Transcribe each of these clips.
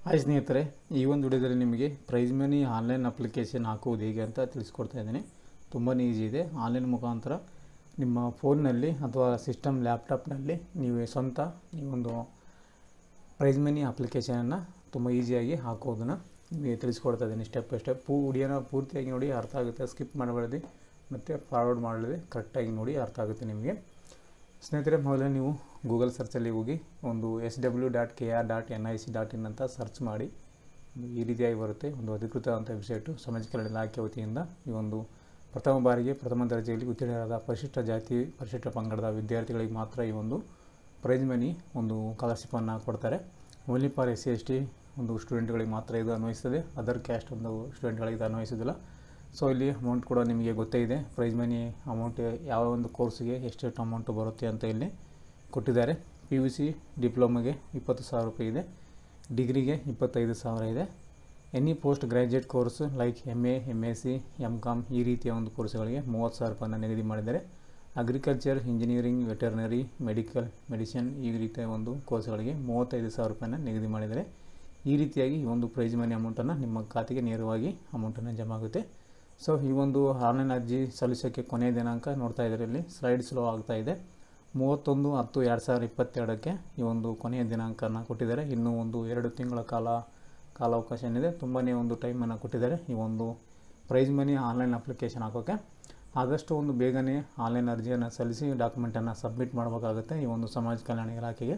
hi ಸ್ನೇಹಿತರೆ ಈ ಒಂದು ವಿಡಿಯೋದಲ್ಲಿ ನಿಮಗೆ ಪ್ರೈಸ್ ಮನಿ ಆನ್ಲೈನ್ ಅಪ್ಲಿಕೇಶನ್ ಹಾಕುವುದು ಹೇಗೆ ಅಂತ ತಿಳಿಸ್ಕೊಡ್ತಾ ಇದ್ದೀನಿ ತುಂಬಾ ಈಸಿ ಇದೆ ಆನ್ಲೈನ್ ಮುಖಾಂತರ ನಿಮ್ಮ ಫೋನ್ನಲ್ಲಿ ಅಥವಾ ಸಿಸ್ಟಮ್ ಲ್ಯಾಪ್ಟಾಪ್ನಲ್ಲಿ ನೀವು ಸ್ವಂತ ನೀವೊಂದು ಪ್ರೈಸ್ ಮನಿ ಅಪ್ಲಿಕೇಶನನ್ನು ತುಂಬ ಈಸಿಯಾಗಿ ಹಾಕೋದನ್ನು ನಿಮಗೆ ತಿಳಿಸ್ಕೊಡ್ತಾ ಇದ್ದೀನಿ ಸ್ಟೆಪ್ ಬೈ ಸ್ಟೆಪ್ ಪೂ ವಿಡಿಯೋನ ಪೂರ್ತಿಯಾಗಿ ನೋಡಿ ಅರ್ಥ ಆಗುತ್ತೆ ಸ್ಕಿಪ್ ಮಾಡಬೇಡಿ ಮತ್ತು ಫಾರ್ವರ್ಡ್ ಮಾಡಲಿದೆ ಕರೆಕ್ಟಾಗಿ ನೋಡಿ ಅರ್ಥ ಆಗುತ್ತೆ ನಿಮಗೆ ಸ್ನೇಹಿತರೆ ಮೊದಲೇ ನೀವು ಗೂಗಲ್ ಸರ್ಚಲ್ಲಿ ಹೋಗಿ ಒಂದು S W dot K R dot N I C dot in ಅಂತ ಸರ್ಚ್ ಮಾಡಿ ಈ ರೀತಿಯಾಗಿ ಬರುತ್ತೆ ಒಂದು ಅಧಿಕೃತವಾದಂಥ ವೆಬ್ಸೈಟು ಸಮಾಜ ಕಲ್ಯಾಣ ಇಲಾಖೆ ವತಿಯಿಂದ ಈ ಒಂದು ಪ್ರಥಮ ಬಾರಿಗೆ ಪ್ರಥಮ ದರ್ಜೆಯಲ್ಲಿ ಉತ್ತೀರ್ಣರಾದ ಪರಿಶಿಷ್ಟ ಜಾತಿ ಪರಿಶಿಷ್ಟ ಪಂಗಡದ ವಿದ್ಯಾರ್ಥಿಗಳಿಗೆ ಮಾತ್ರ ಈ ಒಂದು ಪ್ರೈಸ್ ಮನಿ ಒಂದು ಸ್ಕಾಲರ್ಶಿಪ್ಪನ್ನು ಕೊಡ್ತಾರೆ only for S C S T ಒಂದು ಸ್ಟೂಡೆಂಟ್ಗಳಿಗೆ ಮಾತ್ರ ಇದು ಅನ್ವಯಿಸ್ತದೆ ಅದರ್ ಕ್ಯಾಸ್ಟ್ ಒಂದು ಸ್ಟೂಡೆಂಟ್ಗಳಿಗೆ ಇದು ಅನ್ವಯಿಸೋದಿಲ್ಲ ಸೊ ಇಲ್ಲಿ ಅಮೌಂಟ್ ಕೂಡ ನಿಮಗೆ ಗೊತ್ತೇ ಇದೆ ಪ್ರೈಸ್ ಮನಿ ಅಮೌಂಟ್ ಯಾವ ಒಂದು ಕೋರ್ಸಿಗೆ ಎಷ್ಟೆಷ್ಟು ಅಮೌಂಟು ಬರುತ್ತೆ ಅಂತ ಇಲ್ಲಿ ಕೊಟ್ಟಿದ್ದಾರೆ ಪಿ ಯು ಸಿ ಡಿಪ್ಲೊಮಗೆ ಇಪ್ಪತ್ತು ಸಾವಿರ ರೂಪಾಯಿ ಇದೆ ಡಿಗ್ರಿಗೆ ಇಪ್ಪತ್ತೈದು ಸಾವಿರ ಇದೆ any post graduate course like M A M S C M com ಈ ರೀತಿಯ ಒಂದು ಕೋರ್ಸ್ಗಳಿಗೆ ಮೂವತ್ತು ಸಾವಿರ ರೂಪಾಯಿನ ನಿಗದಿ ಮಾಡಿದ್ದಾರೆ agriculture engineering veterinary medical medicine ಈ ರೀತಿಯ ಒಂದು ಕೋರ್ಸ್ಗಳಿಗೆ ಮೂವತ್ತೈದು ಸಾವಿರ ರೂಪಾಯಿನ ನಿಗದಿ ಮಾಡಿದ್ದಾರೆ ಈ ರೀತಿಯಾಗಿ ಈ ಒಂದು ಪ್ರೈಸ್ ಮನಿ ಅಮೌಂಟನ್ನು ನಿಮ್ಮ ಖಾತೆಗೆ ನೇರವಾಗಿ ಅಮೌಂಟನ್ನು ಜಮಾ ಆಗುತ್ತೆ ಸೊ ಈ ಒಂದು ಆನ್ಲೈನ್ ಅರ್ಜಿ ಸಲ್ಲಿಸೋಕ್ಕೆ ಕೊನೆಯ ದಿನಾಂಕ ನೋಡ್ತಾ ಇದ್ದಾರೆ ಇಲ್ಲಿ ಸ್ಲೈಡ್ ಸ್ಲೋ ಆಗ್ತಾ ಇದೆ ಮೂವತ್ತೊಂದು ಹತ್ತು ಎರಡು ಸಾವಿರದ ಇಪ್ಪತ್ತೆರಡಕ್ಕೆ ಈ ಒಂದು ಕೊನೆಯ ದಿನಾಂಕನ ಕೊಟ್ಟಿದ್ದಾರೆ ಇನ್ನೂ ಒಂದು ಎರಡು ತಿಂಗಳ ಕಾಲ ಕಾಲಾವಕಾಶ ಏನಿದೆ ತುಂಬಾ ಒಂದು ಟೈಮನ್ನು ಕೊಟ್ಟಿದ್ದಾರೆ ಈ ಒಂದು ಪ್ರೈಸ್ ಮನಿ ಆನ್ಲೈನ್ ಅಪ್ಲಿಕೇಶನ್ ಹಾಕೋಕ್ಕೆ ಆದಷ್ಟು ಒಂದು ಬೇಗನೆ ಆನ್ಲೈನ್ ಅರ್ಜಿಯನ್ನು ಸಲ್ಲಿಸಿ ಡಾಕ್ಯುಮೆಂಟನ್ನು ಸಬ್ಮಿಟ್ ಮಾಡಬೇಕಾಗುತ್ತೆ ಈ ಒಂದು ಸಮಾಜ ಕಲ್ಯಾಣ ಇಲಾಖೆಗೆ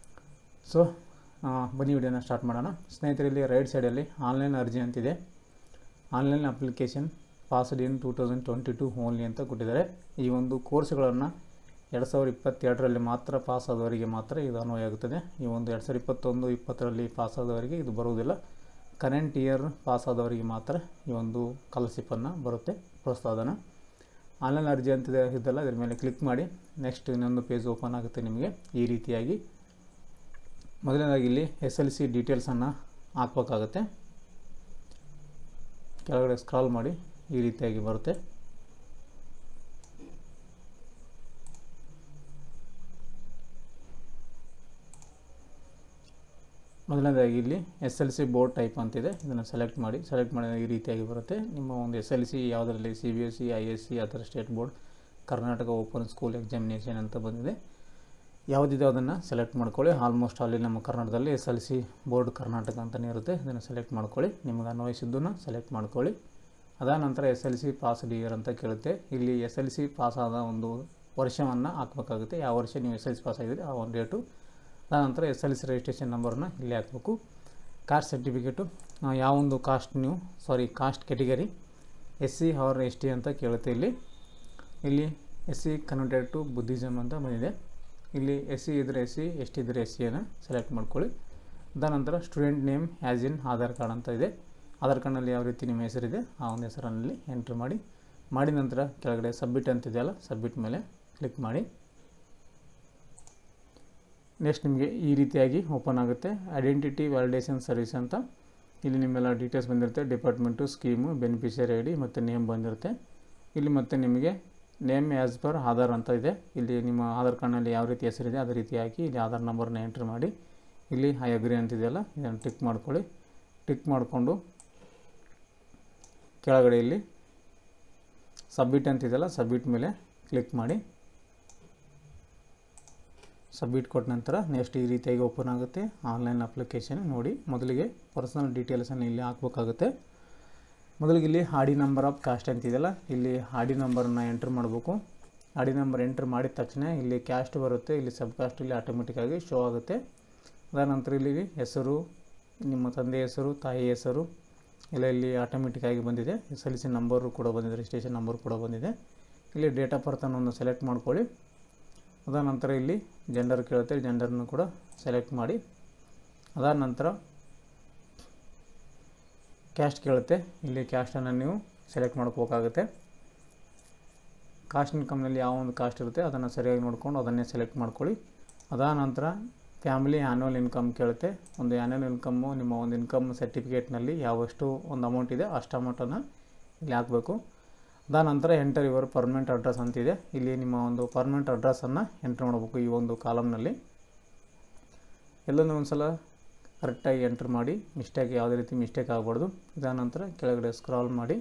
ಸೊ ಬನ್ನಿ ವಿಡಿಯೋನ ಸ್ಟಾರ್ಟ್ ಮಾಡೋಣ ಸ್ನೇಹಿತರಲ್ಲಿ ರೈಟ್ ಸೈಡಲ್ಲಿ ಆನ್ಲೈನ್ ಅರ್ಜಿ ಅಂತಿದೆ online application passed in two thousand twenty two only ಅಂತ ಕೊಟ್ಟಿದ್ದಾರೆ ಈ ಒಂದು ಕೋರ್ಸ್ಗಳನ್ನು ಎರಡು ಸಾವಿರದ ಇಪ್ಪತ್ತೆರಡರಲ್ಲಿ ಮಾತ್ರ ಪಾಸ್ ಆದವರಿಗೆ ಮಾತ್ರ ಇದು ಅನ್ವಯ ಆಗುತ್ತದೆ ಈ ಒಂದು ಎರಡು ಸಾವಿರದ ಇಪ್ಪತ್ತೊಂದು ಇಪ್ಪತ್ತರಲ್ಲಿ ಪಾಸ್ ಆದವರಿಗೆ ಇದು ಬರುವುದಿಲ್ಲ ಕರೆಂಟ್ ಇಯರ್ ಪಾಸ್ ಆದವರಿಗೆ ಮಾತ್ರ ಈ ಒಂದು ಸ್ಕಾಲರ್ಶಿಪ್ಪನ್ನು ಬರುತ್ತೆ ಪ್ರೋತ್ಸಾಹನ ಆನ್ಲೈನ್ ಅರ್ಜಿ ಅಂತಿದೆ ಇದೆಲ್ಲ ಇದ್ರ ಮೇಲೆ ಕ್ಲಿಕ್ ಮಾಡಿ ನೆಕ್ಸ್ಟ್ ಇನ್ನೊಂದು ಪೇಜ್ ಓಪನ್ ಆಗುತ್ತೆ ನಿಮಗೆ ಈ ರೀತಿಯಾಗಿ ಮೊದಲನೇದಾಗಿ ಇಲ್ಲಿ ಎಸ್ ಎಲ್ ಸಿ ಡೀಟೇಲ್ಸನ್ನು ಹಾಕಬೇಕಾಗುತ್ತೆ ಕೆಳಗಡೆ ಸ್ಕ್ರಾಲ್ ಮಾಡಿ ಈ ರೀತಿಯಾಗಿ ಬರುತ್ತೆ ಮೊದಲನೇದಾಗಿ ಇಲ್ಲಿ S L C board type ಅಂತಿದೆ ಇದನ್ನು ಸೆಲೆಕ್ಟ್ ಮಾಡಿ ಸೆಲೆಕ್ಟ್ ಮಾಡಿದಾಗ ಈ ರೀತಿಯಾಗಿ ಬರುತ್ತೆ ನಿಮ್ಮ ಒಂದು ಎಸ್ ಎಲ್ ಸಿ ಯಾವುದರಲ್ಲಿ C B S C I S C ಅದರ state board Karnataka open school examination ಅಂತ ಬಂದಿದೆ ಯಾವುದಿದೆ ಅದನ್ನು ಸೆಲೆಕ್ಟ್ ಮಾಡ್ಕೊಳ್ಳಿ ಆಲ್ಮೋಸ್ಟ್ ಅಲ್ಲಿ ನಮ್ಮ ಕರ್ನಾಟಕದಲ್ಲಿ S L C board Karnataka ಅಂತಲೇ ಇರುತ್ತೆ ಇದನ್ನು ಸೆಲೆಕ್ಟ್ ಮಾಡ್ಕೊಳ್ಳಿ ನಿಮಗೆ ಅನ್ವಯಿಸಿದ್ದನ್ನು ಸೆಲೆಕ್ಟ್ ಮಾಡ್ಕೊಳ್ಳಿ ಅದಾದ ನಂತರ S L C pass year ಅಂತ ಕೇಳುತ್ತೆ ಇಲ್ಲಿ ಎಸ್ ಎಲ್ ಸಿ ಪಾಸ್ ಆದ ಒಂದು ವರ್ಷವನ್ನು ಹಾಕಬೇಕಾಗುತ್ತೆ ಯಾವ ವರ್ಷ ನೀವು ಎಸ್ ಎಲ್ ಸಿ ಪಾಸ್ ಆಗಿದ್ರೆ ಆ ಒಂದು ಡೇಟು ಅದಾದ ನಂತರ ಎಸ್ ಎಲ್ ಸಿ ರಿಜಿಸ್ಟ್ರೇಷನ್ ನಂಬರನ್ನ ಇಲ್ಲಿ ಹಾಕಬೇಕು ಕಾಸ್ಟ್ ಸರ್ಟಿಫಿಕೇಟು ಯಾವ ಒಂದು ಕಾಸ್ಟ್ ನೀವು sorry caste category S C or S T ಅಂತ ಕೇಳುತ್ತೆ ಇಲ್ಲಿ ಇಲ್ಲಿ S C converted to Buddhism ಅಂತ ಬಂದಿದೆ ಇಲ್ಲಿ ಎಸ್ ಸಿ ಇದ್ದರೆ ಎಸ್ ಸಿ ಎಸ್ ಟಿ ಇದ್ದರೆ ಎಸ್ ಸಿಯನ್ನು ಸೆಲೆಕ್ಟ್ ಮಾಡ್ಕೊಳ್ಳಿ ಅದಾದ ನಂತರ student name as in Aadhaar card ಅಂತ ಇದೆ ಆಧಾರ್ ಕಾರ್ಡ್ನಲ್ಲಿ ಯಾವ ರೀತಿ ನಿಮ್ಮ ಹೆಸರಿದೆ ಆ ಒಂದು ಹೆಸರಲ್ಲಿ ಎಂಟ್ರಿ ಮಾಡಿ ಮಾಡಿದ ನಂತರ ಕೆಳಗಡೆ ಸಬ್ಮಿಟ್ ಅಂತಿದೆಯಲ್ಲ ಸಬ್ಮಿಟ್ ಮೇಲೆ ಕ್ಲಿಕ್ ಮಾಡಿ ನೆಕ್ಸ್ಟ್ ನಿಮಗೆ ಈ ರೀತಿಯಾಗಿ ಓಪನ್ ಆಗುತ್ತೆ ಐಡೆಂಟಿಟಿ ವ್ಯಾಲಿಡೇಷನ್ ಸರ್ವಿಸ್ ಅಂತ ಇಲ್ಲಿ ನಿಮ್ಮೆಲ್ಲ ಡೀಟೇಲ್ಸ್ ಬಂದಿರುತ್ತೆ department scheme beneficiary I D ಮತ್ತು ನೇಮ್ ಬಂದಿರುತ್ತೆ ಇಲ್ಲಿ ಮತ್ತು ನಿಮಗೆ ನೇಮ್ ಆ್ಯಸ್ ಪರ್ ಆಧಾರ್ ಅಂತ ಇದೆ ಇಲ್ಲಿ ನಿಮ್ಮ ಆಧಾರ್ ಕಾರ್ಡ್ನಲ್ಲಿ ಯಾವ ರೀತಿ ಹೆಸರಿದೆ ಅದೇ ರೀತಿ ಹಾಕಿ ಇಲ್ಲಿ ಆಧಾರ್ ನಂಬರ್ನ ಎಂಟ್ರಿ ಮಾಡಿ ಇಲ್ಲಿ ಐ ಅಗ್ರಿ ಅಂತಿದೆಯಲ್ಲ ಇದನ್ನು ಟಿಕ್ ಮಾಡ್ಕೊಳ್ಳಿ ಟಿಕ್ ಮಾಡಿಕೊಂಡು ಕೆಳಗಡೆ ಇಲ್ಲಿ ಸಬ್ಮಿಟ್ ಅಂತಿದೆಯಲ್ಲ ಸಬ್ಮಿಟ್ ಮೇಲೆ ಕ್ಲಿಕ್ ಮಾಡಿ ಸಬ್ಮಿಟ್ ಕೊಟ್ಟ ನಂತರ ನೆಕ್ಸ್ಟ್ ಈ ರೀತಿಯಾಗಿ ಓಪನ್ ಆಗುತ್ತೆ ಆನ್ಲೈನ್ ಅಪ್ಲಿಕೇಶನ್ ನೋಡಿ ಮೊದಲಿಗೆ ಪರ್ಸನಲ್ ಡೀಟೇಲ್ಸನ್ನು ಇಲ್ಲಿ ಹಾಕಬೇಕಾಗುತ್ತೆ ಮೊದಲಿಗೆ ಇಲ್ಲಿ ಆಡಿ ನಂಬರ್ ಆಫ್ ಕಾಸ್ಟ್ ಅಂತಿದೆಯಲ್ಲ ಇಲ್ಲಿ ಆಡಿ ನಂಬರನ್ನು ಎಂಟ್ರ್ ಮಾಡಬೇಕು ಆಡಿ ನಂಬರ್ ಎಂಟ್ರ್ ಮಾಡಿದ ತಕ್ಷಣ ಇಲ್ಲಿ ಕ್ಯಾಸ್ಟ್ ಬರುತ್ತೆ ಇಲ್ಲಿ ಸಬ್ ಕಾಸ್ಟ್ ಇಲ್ಲಿ ಆಟೋಮೆಟಿಕ್ಕಾಗಿ ಶೋ ಆಗುತ್ತೆ ಅದಾದ ನಂತರ ಇಲ್ಲಿ ಹೆಸರು ನಿಮ್ಮ ತಂದೆ ಹೆಸರು ತಾಯಿ ಹೆಸರು ಎಲ್ಲ ಇಲ್ಲಿ ಆಟೋಮೆಟಿಕ್ಕಾಗಿ ಬಂದಿದೆ ಎಸ್ ಎಲ್ ಸಿ ನಂಬರು ಕೂಡ ಬಂದಿದೆ ರಿಜಿಸ್ಟ್ರೇಷನ್ ನಂಬರ್ ಕೂಡ ಬಂದಿದೆ ಇಲ್ಲಿ ಡೇಟ್ ಆಫ್ ಬರ್ತನ್ನು ಸೆಲೆಕ್ಟ್ ಮಾಡ್ಕೊಳ್ಳಿ ಅದಾದ ನಂತರ ಇಲ್ಲಿ ಜೆಂಡರ್ ಕೇಳುತ್ತೆ ಜೆಂಡರ್ನು ಕೂಡ ಸೆಲೆಕ್ಟ್ ಮಾಡಿ ಅದಾದ ನಂತರ ಕ್ಯಾಸ್ಟ್ ಕೇಳುತ್ತೆ ಇಲ್ಲಿ ಕ್ಯಾಸ್ಟನ್ನು ನೀವು ಸೆಲೆಕ್ಟ್ ಮಾಡ್ಕೋಬೇಕಾಗುತ್ತೆ ಕಾಸ್ಟ್ ಇನ್ಕಮ್ನಲ್ಲಿ ಯಾವ ಒಂದು ಕಾಸ್ಟ್ ಇರುತ್ತೆ ಅದನ್ನು ಸರಿಯಾಗಿ ನೋಡಿಕೊಂಡು ಅದನ್ನೇ ಸೆಲೆಕ್ಟ್ ಮಾಡ್ಕೊಳ್ಳಿ ಅದಾದ ನಂತರ ಫ್ಯಾಮಿಲಿ ಆ್ಯನ್ಯುವಲ್ ಇನ್ಕಮ್ ಕೇಳುತ್ತೆ ಒಂದು ಆ್ಯನ್ಯುವಲ್ ಇನ್ಕಮ್ಮು ನಿಮ್ಮ ಒಂದು ಇನ್ಕಮ್ ಸರ್ಟಿಫಿಕೇಟ್ನಲ್ಲಿ ಯಾವಷ್ಟು ಒಂದು ಅಮೌಂಟ್ ಇದೆ ಅಷ್ಟು ಅಮೌಂಟನ್ನು ಇಲ್ಲಿ ಹಾಕಬೇಕು ಅದಾದ ನಂತರ ಎಂಟರ್ ಯುವರ್ ಪರ್ಮನೆಂಟ್ ಅಡ್ರೆಸ್ ಅಂತಿದೆ ಇಲ್ಲಿ ನಿಮ್ಮ ಒಂದು ಪರ್ಮನೆಂಟ್ ಅಡ್ರೆಸ್ಸನ್ನು ಎಂಟ್ರ್ ಮಾಡಬೇಕು ಈ ಒಂದು ಕಾಲಮ್ನಲ್ಲಿ ಎಲ್ಲನೂ ಒಂದು ಸಲ ಕರೆಕ್ಟಾಗಿ ಎಂಟ್ರ್ ಮಾಡಿ ಮಿಸ್ಟೇಕ್ ಯಾವುದೇ ರೀತಿ ಮಿಸ್ಟೇಕ್ ಆಗಬಾರ್ದು ಇದಾದ ನಂತರ ಕೆಳಗಡೆ ಸ್ಕ್ರಾಲ್ ಮಾಡಿ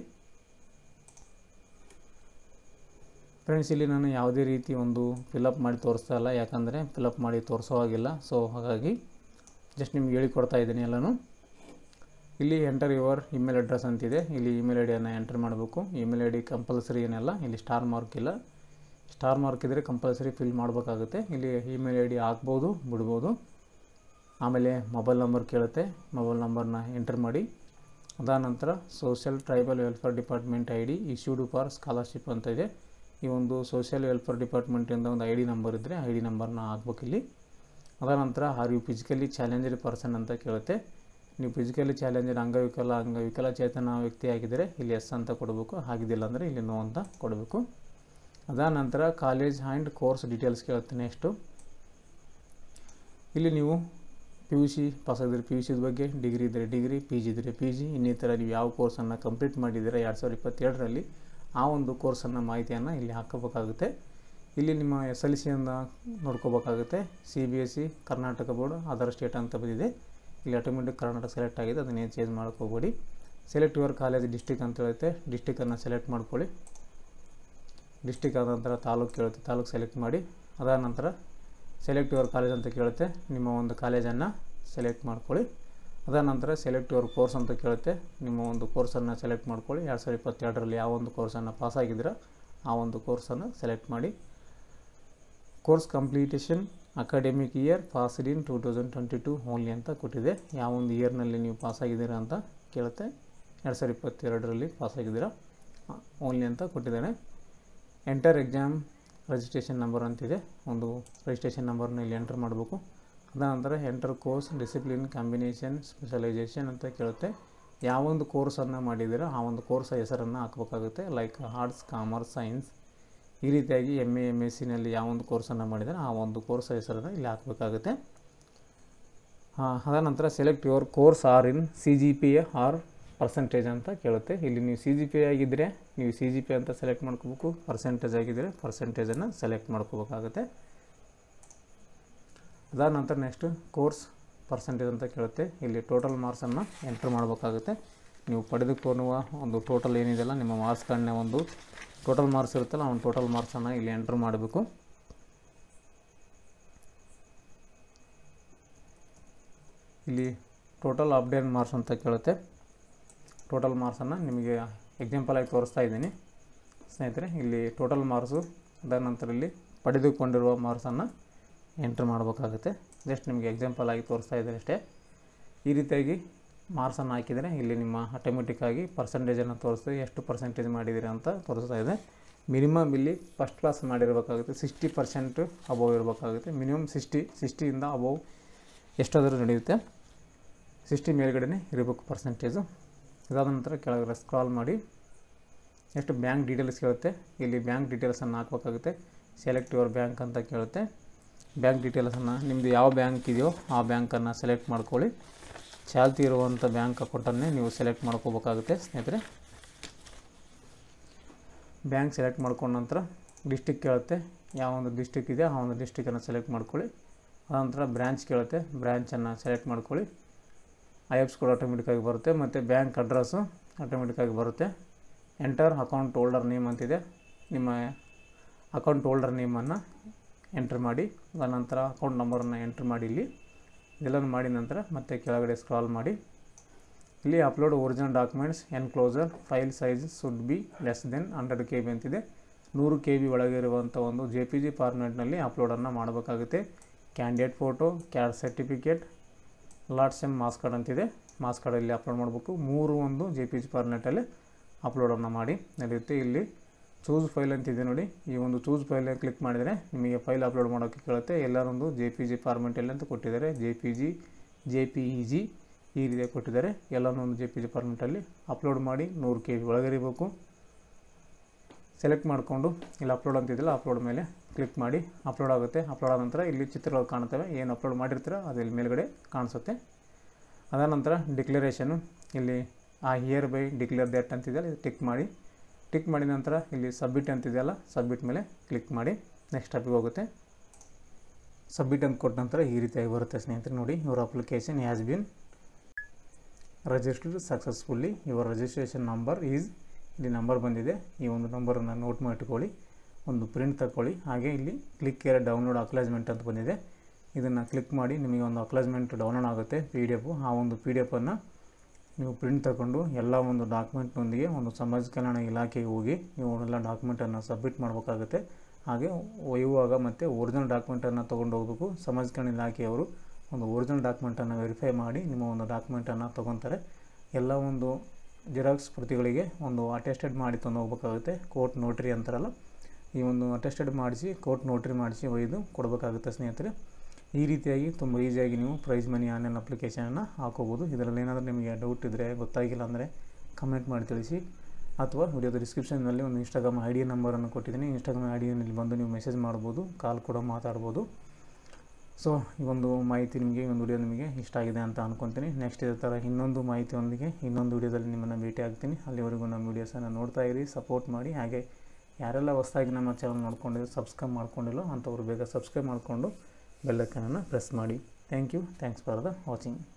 ಫ್ರೆಂಡ್ಸ್ ಇಲ್ಲಿ ನಾನು ಯಾವುದೇ ರೀತಿ ಒಂದು ಫಿಲಪ್ ಮಾಡಿ ತೋರಿಸ್ತಾ ಇಲ್ಲ ಯಾಕಂದರೆ ಫಿಲಪ್ ಮಾಡಿ ತೋರಿಸೋ ಹಾಗಿಲ್ಲ ಸೊ ಹಾಗಾಗಿ ಜಸ್ಟ್ ನಿಮ್ಗೆ ಹೇಳಿಕೊಡ್ತಾ ಇದ್ದೀನಿ ಎಲ್ಲನೂ ಇಲ್ಲಿ ಎಂಟರ್ ಯುವರ್ ಇಮೇಲ್ ಅಡ್ರೆಸ್ ಅಂತಿದೆ ಇಲ್ಲಿ ಇಮೇಲ್ ಐ ಡಿಯನ್ನು ಎಂಟರ್ ಮಾಡಬೇಕು ಇಮೇಲ್ ಐ ಡಿ ಕಂಪಲ್ಸರಿ ಏನಿಲ್ಲ ಇಲ್ಲಿ ಸ್ಟಾರ್ ಮಾರ್ಕ್ ಇಲ್ಲ ಸ್ಟಾರ್ ಮಾರ್ಕ್ ಇದ್ದರೆ ಕಂಪಲ್ಸರಿ ಫಿಲ್ ಮಾಡಬೇಕಾಗುತ್ತೆ ಇಲ್ಲಿ ಇಮೇಲ್ ಐ ಡಿ ಹಾಕ್ಬೋದು ಬಿಡ್ಬೋದು ಆಮೇಲೆ ಮೊಬೈಲ್ ನಂಬರ್ ಕೇಳುತ್ತೆ ಮೊಬೈಲ್ ನಂಬರ್ನ ಎಂಟರ್ ಮಾಡಿ ಅದಾದ ನಂತರ social tribal welfare department I D issued for scholarship ಅಂತ ಇದೆ ಈ ಒಂದು ಸೋಷಿಯಲ್ ವೆಲ್ಫೇರ್ ಡಿಪಾರ್ಟ್ಮೆಂಟಿಂದ ಒಂದು ಐ ಡಿ ನಂಬರ್ ಇದ್ದರೆ ಐ ಡಿ ನಂಬರ್ನ ಹಾಕ್ಬೇಕು ಇಲ್ಲಿ ಅದಾದ ನಂತರ are you physically challenged person ಅಂತ ಕೇಳುತ್ತೆ ನೀವು ಫಿಸಿಕಲಿ ಚಾಲೆಂಜರ್ ಅಂಗವಿಕಲ ಅಂಗವಿಕಲಚೇತನ ವ್ಯಕ್ತಿ ಆಗಿದ್ದರೆ ಇಲ್ಲಿ ಎಸ್ ಅಂತ ಕೊಡಬೇಕು ಆಗಿದ್ದಿಲ್ಲ ಅಂದರೆ ಇಲ್ಲಿ ನೋ ಅಂತ ಕೊಡಬೇಕು ಅದಾದ ನಂತರ ಕಾಲೇಜ್ ಆ್ಯಂಡ್ ಕೋರ್ಸ್ ಡೀಟೇಲ್ಸ್ ಕೇಳುತ್ತೆ ನೆಕ್ಸ್ಟು ಇಲ್ಲಿ ನೀವು ಪಿ ಯು ಸಿ ಪಾಸ್ ಆಗಿದ್ರೆ ಪಿ ಯು ಸಿದ ಬಗ್ಗೆ ಡಿಗ್ರಿ ಇದ್ದರೆ ಡಿಗ್ರಿ ಪಿ ಜಿ ಇದ್ದರೆ ಪಿ ಜಿ ಇನ್ನಿತರ ನೀವು ಯಾವ ಕೋರ್ಸನ್ನು ಕಂಪ್ಲೀಟ್ ಮಾಡಿದ್ದೀರಾ ಎರಡು ಸಾವಿರದ ಇಪ್ಪತ್ತೇಳರಲ್ಲಿ ಆ ಒಂದು ಕೋರ್ಸನ್ನು ಮಾಹಿತಿಯನ್ನು ಇಲ್ಲಿ ಹಾಕಬೇಕಾಗುತ್ತೆ ಇಲ್ಲಿ ನಿಮ್ಮ ಎಸ್ ಎಲ್ ಸಿಯನ್ನು ನೋಡ್ಕೋಬೇಕಾಗುತ್ತೆ C B S C Karnataka board other state ಅಂತ ಬಂದಿದೆ ಇಲ್ಲಿ ಆಟೋಮೆಟಿಕ್ ಕರ್ನಾಟಕ ಸೆಲೆಕ್ಟ್ ಆಗಿದೆ ಅದನ್ನೇನು ಚೇಂಜ್ ಮಾಡ್ಕೋಬೇಡಿ ಸೆಲೆಕ್ಟ್ ಯುವರ್ ಕಾಲೇಜ್ ಡಿಸ್ಟಿಕ್ ಅಂತ ಹೇಳುತ್ತೆ ಡಿಸ್ಟಿಕನ್ನು ಸೆಲೆಕ್ಟ್ ಮಾಡ್ಕೊಳ್ಳಿ ಡಿಸ್ಟಿಕ್ ಆದ ನಂತರ ತಾಲೂಕು ಕೇಳುತ್ತೆ ತಾಲೂಕು ಸೆಲೆಕ್ಟ್ ಮಾಡಿ ಅದಾದ ನಂತರ ಸೆಲೆಕ್ಟ್ ಯುವರ್ ಕಾಲೇಜ್ ಅಂತ ಕೇಳುತ್ತೆ ನಿಮ್ಮ ಒಂದು ಕಾಲೇಜನ್ನು ಸೆಲೆಕ್ಟ್ ಮಾಡ್ಕೊಳ್ಳಿ ಅದಾದ ನಂತರ ಸೆಲೆಕ್ಟ್ ಯುವರ್ ಕೋರ್ಸ್ ಅಂತ ಕೇಳುತ್ತೆ ನಿಮ್ಮ ಒಂದು ಕೋರ್ಸನ್ನು ಸೆಲೆಕ್ಟ್ ಮಾಡ್ಕೊಳ್ಳಿ ಎರಡು ಸಾವಿರದ ಇಪ್ಪತ್ತೆರಡರಲ್ಲಿ ಯಾವ ಒಂದು ಕೋರ್ಸನ್ನು ಪಾಸ್ ಆಗಿದ್ದೀರಾ ಆ ಒಂದು ಕೋರ್ಸನ್ನು ಸೆಲೆಕ್ಟ್ ಮಾಡಿ course completion academic year passed in two thousand twenty two only ಅಂತ ಕೊಟ್ಟಿದೆ ಯಾವ ಒಂದು ಇಯರ್ನಲ್ಲಿ ನೀವು ಪಾಸ್ ಆಗಿದ್ದೀರಾ ಅಂತ ಕೇಳುತ್ತೆ ಎರಡು ಸಾವಿರದ ಇಪ್ಪತ್ತೆರಡರಲ್ಲಿ ಪಾಸ್ ಆಗಿದ್ದೀರಾ ಓನ್ಲಿ ಅಂತ ಕೊಟ್ಟಿದ್ದಾನೆ ಎಂಟರ್ ಎಕ್ಸಾಮ್ ರಿಜಿಸ್ಟ್ರೇಷನ್ ನಂಬರ್ ಅಂತಿದೆ ಒಂದು ರಿಜಿಸ್ಟ್ರೇಷನ್ ನಂಬರ್ನ ಇಲ್ಲಿ ಎಂಟರ್ ಮಾಡಬೇಕು ಅದಾನಂತರ enter course discipline combination specialization ಅಂತ ಕೇಳುತ್ತೆ ಯಾವೊಂದು ಕೋರ್ಸನ್ನು ಮಾಡಿದ್ದೀರಾ ಆ ಒಂದು ಕೋರ್ಸ್ ಹೆಸರನ್ನು ಹಾಕಬೇಕಾಗುತ್ತೆ ಲೈಕ್ ಆರ್ಟ್ಸ್ ಕಾಮರ್ಸ್ ಸೈನ್ಸ್ ಈ ರೀತಿಯಾಗಿ ಎಮ್ ಎ ಎಮ್ ಎಸ್ ಸಿನಲ್ಲಿ ಯಾವೊಂದು ಕೋರ್ಸನ್ನು ಮಾಡಿದರೆ ಆ ಒಂದು ಕೋರ್ಸ್ ಹೆಸರನ್ನು ಇಲ್ಲಿ ಹಾಕಬೇಕಾಗುತ್ತೆ ಅದಾದ ನಂತರ select your course or in C G P A or percentage ಅಂತ ಕೇಳುತ್ತೆ ಇಲ್ಲಿ ನೀವು ಸಿ ಜಿ ಪಿ ಆಗಿದ್ದರೆ ನೀವು ಸಿ ಜಿ ಪಿ ಅಂತ ಸೆಲೆಕ್ಟ್ ಮಾಡ್ಕೋಬೇಕು ಪರ್ಸೆಂಟೇಜ್ ಆಗಿದ್ದರೆ ಪರ್ಸೆಂಟೇಜನ್ನು ಸೆಲೆಕ್ಟ್ ಮಾಡ್ಕೋಬೇಕಾಗುತ್ತೆ ಅದಾದ ನಂತರ ನೆಕ್ಸ್ಟ್ ಕೋರ್ಸ್ ಪರ್ಸೆಂಟೇಜ್ ಅಂತ ಕೇಳುತ್ತೆ ಇಲ್ಲಿ ಟೋಟಲ್ ಮಾರ್ಕ್ಸನ್ನು ಎಂಟ್ರ್ ಮಾಡಬೇಕಾಗುತ್ತೆ ನೀವು ಪಡೆದುಕೊಳ್ಳುವ ಒಂದು ಟೋಟಲ್ ಏನಿದೆಯಲ್ಲ ನಿಮ್ಮ ಮಾರ್ಕ್ಸ್ ಕಾರ್ಡ್ನ ಒಂದು ಟೋಟಲ್ ಮಾರ್ಕ್ಸ್ ಇರುತ್ತಲ್ಲ ಆ ಒಂದು ಟೋಟಲ್ ಮಾರ್ಕ್ಸನ್ನು ಇಲ್ಲಿ ಎಂಟ್ರ್ ಮಾಡಬೇಕು ಇಲ್ಲಿ ಟೋಟಲ್ ಅಪ್ಡೇಟ್ ಮಾರ್ಕ್ಸ್ ಅಂತ ಕೇಳುತ್ತೆ ಟೋಟಲ್ ಮಾರ್ಕ್ಸನ್ನು ನಿಮಗೆ ಎಕ್ಸಾಂಪಲ್ ಆಗಿ ತೋರಿಸ್ತಾ ಇದ್ದೀನಿ ಸ್ನೇಹಿತರೆ ಇಲ್ಲಿ ಟೋಟಲ್ ಮಾರ್ಕ್ಸು ಅದಾದ ನಂತರ ಇಲ್ಲಿ ಪಡೆದುಕೊಂಡಿರುವ ಮಾರ್ಕ್ಸನ್ನು ಎಂಟ್ರ್ ಮಾಡಬೇಕಾಗುತ್ತೆ ಜಸ್ಟ್ ನಿಮಗೆ ಎಕ್ಸಾಂಪಲ್ ಆಗಿ ತೋರಿಸ್ತಾ ಇದ್ದೀನಿ ಅಷ್ಟೇ ಈ ರೀತಿಯಾಗಿ ಮಾರ್ಕ್ಸನ್ನು ಹಾಕಿದರೆ ಇಲ್ಲಿ ನಿಮ್ಮ ಆಟೋಮೆಟಿಕ್ಕಾಗಿ ಪರ್ಸೆಂಟೇಜನ್ನು ತೋರಿಸ್ತದೆ ಎಷ್ಟು ಪರ್ಸೆಂಟೇಜ್ ಮಾಡಿದ್ದೀರಾ ಅಂತ ತೋರಿಸ್ತಾ ಇದೆ ಮಿನಿಮಮ್ ಇಲ್ಲಿ ಫಸ್ಟ್ ಕ್ಲಾಸ್ ಮಾಡಿರಬೇಕಾಗುತ್ತೆ ಸಿಕ್ಸ್ಟಿ ಪರ್ಸೆಂಟ್ ಅಬೋವ್ ಇರಬೇಕಾಗುತ್ತೆ ಮಿನಿಮಮ್ ಸಿಕ್ಸ್ಟಿ ಸಿಕ್ಸ್ಟಿಯಿಂದ ಅಬೋವ್ ಎಷ್ಟಾದರೂ ನಡೆಯುತ್ತೆ ಸಿಕ್ಸ್ಟಿ ಮೇಲ್ಗಡೆ ಇರಬೇಕು ಪರ್ಸೆಂಟೇಜು ಇದಾದ ನಂತರ ಕೆಳಗಡೆ ಸ್ಕ್ರಾಲ್ ಮಾಡಿ ಎಷ್ಟು ಬ್ಯಾಂಕ್ ಡೀಟೇಲ್ಸ್ ಕೇಳುತ್ತೆ ಇಲ್ಲಿ ಬ್ಯಾಂಕ್ ಡೀಟೇಲ್ಸನ್ನು ಹಾಕಬೇಕಾಗುತ್ತೆ ಸೆಲೆಕ್ಟ್ ಯುವರ್ ಬ್ಯಾಂಕ್ ಅಂತ ಕೇಳುತ್ತೆ ಬ್ಯಾಂಕ್ ಡೀಟೇಲ್ಸನ್ನು ನಿಮ್ಮದು ಯಾವ ಬ್ಯಾಂಕ್ ಇದೆಯೋ ಆ ಬ್ಯಾಂಕನ್ನು ಸೆಲೆಕ್ಟ್ ಮಾಡ್ಕೊಳ್ಳಿ ಚಾಲ್ತಿ ಇರುವಂಥ ಬ್ಯಾಂಕ್ ಅಕೌಂಟನ್ನೇ ನೀವು ಸೆಲೆಕ್ಟ್ ಮಾಡ್ಕೋಬೇಕಾಗುತ್ತೆ ಸ್ನೇಹಿತರೆ ಬ್ಯಾಂಕ್ ಸೆಲೆಕ್ಟ್ ಮಾಡ್ಕೊಂಡ ನಂತರ ಡಿಸ್ಟಿಕ್ ಕೇಳುತ್ತೆ ಯಾವ ಒಂದು ಡಿಸ್ಟಿಕ್ ಇದೆ ಆ ಒಂದು ಡಿಸ್ಟಿಕನ್ನು ಸೆಲೆಕ್ಟ್ ಮಾಡ್ಕೊಳ್ಳಿ ಆನಂತರ ಬ್ರ್ಯಾಂಚ್ ಕೇಳುತ್ತೆ ಬ್ರ್ಯಾಂಚನ್ನು ಸೆಲೆಕ್ಟ್ ಮಾಡ್ಕೊಳ್ಳಿ ಐ ಎಫ್ಸ್ ಕೂಡ ಆಟೋಮೆಟಿಕ್ಕಾಗಿ ಬರುತ್ತೆ ಮತ್ತು ಬ್ಯಾಂಕ್ ಅಡ್ರೆಸ್ಸು ಆಟೋಮೆಟಿಕ್ಕಾಗಿ ಬರುತ್ತೆ ಎಂಟರ್ ಅಕೌಂಟ್ ಹೋಲ್ಡರ್ ನೇಮ್ ಅಂತಿದೆ ನಿಮ್ಮ ಅಕೌಂಟ್ ಹೋಲ್ಡರ್ ನೇಮನ್ನು ಎಂಟ್ರ್ ಮಾಡಿ ನಂತರ ಅಕೌಂಟ್ ನಂಬರನ್ನು ಎಂಟ್ರ್ ಮಾಡಿ ಇಲ್ಲಿ ಇದೆಲ್ಲನೂ ಮಾಡಿದ ನಂತರ ಮತ್ತೆ ಕೆಳಗಡೆ ಸ್ಕ್ರಾಲ್ ಮಾಡಿ ಇಲ್ಲಿ upload original documents enclosure file size should be less than hundred K B ಅಂತಿದೆ ನೂರು ಕೆ ಬಿ ಒಳಗೆ ಇರುವಂಥ ಒಂದು ಜೆ ಪಿ ಜಿ ಫಾರ್ಮ್ಯಾಟ್ನಲ್ಲಿ ಅಪ್ಲೋಡನ್ನು ಮಾಡಬೇಕಾಗುತ್ತೆ ಕ್ಯಾಂಡಿಡೇಟ್ ಫೋಟೋ ಕ್ಯಾಡ್ ಸರ್ಟಿಫಿಕೇಟ್ ಲಾಟ್ಸ್ ಎಮ್ ಮಾಸ್ ಕಾರ್ಡ್ ಅಂತಿದೆ ಮಾಸ್ ಕಾರ್ಡಲ್ಲಿ ಅಪ್ಲೋಡ್ ಮಾಡಬೇಕು ಮೂರು ಒಂದು ಜೆ ಪಿ ಜಿ ಫಾರ್ಮ್ಯಾಟಲ್ಲಿ ಅಪ್ಲೋಡನ್ನು ಮಾಡಿ ನಡೆಯುತ್ತೆ ಇಲ್ಲಿ ಚೂಸ್ ಫೈಲ್ ಅಂತಿದೆ ನೋಡಿ ಈ ಒಂದು ಚೂಸ್ ಫೈಲ್ ಕ್ಲಿಕ್ ಮಾಡಿದರೆ ನಿಮಗೆ ಫೈಲ್ ಅಪ್ಲೋಡ್ ಮಾಡೋಕ್ಕೆ ಕೇಳುತ್ತೆ ಎಲ್ಲರೊಂದು ಜೆ ಪಿ ಜಿ ಫಾರ್ಮೆಟಲ್ಲಿ ಅಂತ ಕೊಟ್ಟಿದ್ದಾರೆ J P G J P E G ಈ ರೀತಿಯಾಗಿ ಕೊಟ್ಟಿದ್ದಾರೆ ಎಲ್ಲನೂ ಒಂದು ಜೆ ಪಿ ಜಿ ಫಾರ್ಮೆಟಲ್ಲಿ ಅಪ್ಲೋಡ್ ಮಾಡಿ ನೂರು ಕೆ ಬಿ ಒಳಗಿರಬೇಕು ಸೆಲೆಕ್ಟ್ ಮಾಡಿಕೊಂಡು ಇಲ್ಲಿ ಅಪ್ಲೋಡ್ ಅಂತಿದ್ದಿಲ್ಲ ಅಪ್ಲೋಡ್ ಮೇಲೆ ಕ್ಲಿಕ್ ಮಾಡಿ ಅಪ್ಲೋಡ್ ಆಗುತ್ತೆ ಅಪ್ಲೋಡ್ ಆದ ನಂತರ ಇಲ್ಲಿ ಚಿತ್ರಗಳು ಕಾಣ್ತವೆ ಏನು ಅಪ್ಲೋಡ್ ಮಾಡಿರ್ತೀರೋ ಅದು ಇಲ್ಲಿ ಮೇಲ್ಗಡೆ ಕಾಣಿಸುತ್ತೆ ಅದಾದ ನಂತರ ಡಿಕ್ಲರೇಷನು ಇಲ್ಲಿ I hereby declare that ಅಂತಿದೆಯಲ್ಲ ಇದು ಟಿಕ್ ಮಾಡಿ ಟಿಕ್ ಮಾಡಿದ ನಂತರ ಇಲ್ಲಿ ಸಬ್ಮಿಟ್ ಅಂತಿದೆಯಲ್ಲ ಸಬ್ಮಿಟ್ ಮೇಲೆ ಕ್ಲಿಕ್ ಮಾಡಿ ನೆಕ್ಸ್ಟ್ ಸ್ಟೆಪ್ಗೆ ಹೋಗುತ್ತೆ ಸಬ್ಮಿಟ್ ಅಂತ ಕೊಟ್ಟ ನಂತರ ಈ ರೀತಿಯಾಗಿ ಬರುತ್ತೆ ಸ್ನೇಹಿತರೆ ನೋಡಿ your application has been registered successfully your registration number is ಇಲ್ಲಿ ನಂಬರ್ ಬಂದಿದೆ ಈ ಒಂದು ನಂಬರನ್ನು ನೋಟ್ ಮಾಡಿಟ್ಕೊಳ್ಳಿ ಒಂದು ಪ್ರಿಂಟ್ ತಗೊಳ್ಳಿ ಹಾಗೆ ಇಲ್ಲಿ ಕ್ಲಿಕ್ ಕೇರ್ ಡೌನ್ಲೋಡ್ ಅಕ್ಲಾಜ್ಮೆಂಟ್ ಅಂತ ಬಂದಿದೆ ಇದನ್ನು ಕ್ಲಿಕ್ ಮಾಡಿ ನಿಮಗೆ ಒಂದು ಅಕ್ಲಾಜ್ಮೆಂಟ್ ಡೌನ್ಲೋಡ್ ಆಗುತ್ತೆ ಪಿ ಡಿ ಎಫು ಆ ಒಂದು ಪಿ ಡಿ ಎಫನ್ನು ನೀವು ಪ್ರಿಂಟ್ ತಗೊಂಡು ಎಲ್ಲ ಒಂದು ಡಾಕ್ಯುಮೆಂಟ್ನೊಂದಿಗೆ ಒಂದು ಸಮಾಜ ಕಲ್ಯಾಣ ಇಲಾಖೆಗೆ ಹೋಗಿ ನೀವು ಎಲ್ಲ ಡಾಕ್ಯುಮೆಂಟನ್ನು ಸಬ್ಮಿಟ್ ಮಾಡಬೇಕಾಗುತ್ತೆ ಹಾಗೆ ಒಯ್ಯುವಾಗ ಮತ್ತು ಒರಿಜಿನಲ್ ಡಾಕ್ಯುಮೆಂಟನ್ನು ತೊಗೊಂಡು ಹೋಗಬೇಕು ಸಮಾಜ ಕಲ್ಯಾಣ ಇಲಾಖೆಯವರು ಒಂದು ಒರಿಜಿನಲ್ ಡಾಕ್ಯುಮೆಂಟನ್ನು ವೆರಿಫೈ ಮಾಡಿ ನಿಮ್ಮ ಒಂದು ಡಾಕ್ಯುಮೆಂಟನ್ನು ತೊಗೊತಾರೆ ಎಲ್ಲ ಒಂದು ಜೆರಾಕ್ಸ್ ಪ್ರತಿಗಳಿಗೆ ಒಂದು ಅಟೆಸ್ಟೆಡ್ ಮಾಡಿ ತಂದು ಹೋಗ್ಬೇಕಾಗುತ್ತೆ ಕೋರ್ಟ್ ನೋಟ್ರಿ ಅಂತಾರಲ್ಲ ಈ ಒಂದು ಅಟೆಸ್ಟೆಡ್ ಮಾಡಿಸಿ ಕೋರ್ಟ್ ನೋಟ್ರಿ ಮಾಡಿಸಿ ಒಯ್ದು ಕೊಡಬೇಕಾಗುತ್ತೆ ಸ್ನೇಹಿತರೆ ಈ ರೀತಿಯಾಗಿ ತುಂಬ ಈಸಿಯಾಗಿ ನೀವು ಪ್ರೈಸ್ ಮನಿ ಆನ್ಲೈನ್ ಅಪ್ಲಿಕೇಶನನ್ನು ಹಾಕೋಬೋದು ಇದರಲ್ಲಿ ಏನಾದರೂ ನಿಮಗೆ ಡೌಟ್ ಇದ್ದರೆ ಗೊತ್ತಾಗಿಲ್ಲ ಅಂದರೆ ಕಮೆಂಟ್ ಮಾಡಿ ತಿಳಿಸಿ ಅಥವಾ ವಿಡಿಯೋದ ಡಿಸ್ಕ್ರಿಪ್ಷನ್ನಲ್ಲಿ ಒಂದು ಇನ್ಸ್ಟಾಗ್ರಾಮ್ ಐ ಡಿ ನಂಬರನ್ನು ಕೊಟ್ಟಿದ್ದೀನಿ ಇನ್ಸ್ಟಾಗ್ರಾಮ್ ಐ ಡಿಯಲ್ಲಿ ಬಂದು ನೀವು ಮೆಸೇಜ್ ಮಾಡ್ಬೋದು ಕಾಲ್ ಕೂಡ ಮಾತಾಡ್ಬೋದು ಸೊ ಈ ಒಂದು ಮಾಹಿತಿ ನಿಮಗೆ ಈ ಒಂದು ವಿಡಿಯೋ ನಿಮಗೆ ಇಷ್ಟ ಆಗಿದೆ ಅಂತ ಅಂದ್ಕೊತೀನಿ ನೆಕ್ಸ್ಟ್ ಇದೇ ಥರ ಇನ್ನೊಂದು ಮಾಹಿತಿಯೊಂದಿಗೆ ಇನ್ನೊಂದು ವಿಡಿಯೋದಲ್ಲಿ ನಿಮ್ಮನ್ನು ಭೇಟಿ ಆಗ್ತೀನಿ ಅಲ್ಲಿವರೆಗೂ ನಮ್ಮ ವೀಡಿಯೋಸನ್ನು ನೋಡ್ತಾ ಇರಿ ಸಪೋರ್ಟ್ ಮಾಡಿ ಹಾಗೆ ಯಾರೆಲ್ಲ ಹೊಸದಾಗಿ ನಮ್ಮ ಚಾನಲ್ ನೋಡ್ಕೊಂಡಿರೋ ಸಬ್ಸ್ಕ್ರೈಬ್ ಮಾಡ್ಕೊಂಡಿಲ್ಲೋ ಅಂಥವ್ರು ಬೇಗ ಸಬ್ಸ್ಕ್ರೈಬ್ ಮಾಡಿಕೊಂಡು ಬೆಲ್ಲೈಕನನ್ನು ಪ್ರೆಸ್ ಮಾಡಿ thank you thanks for the watching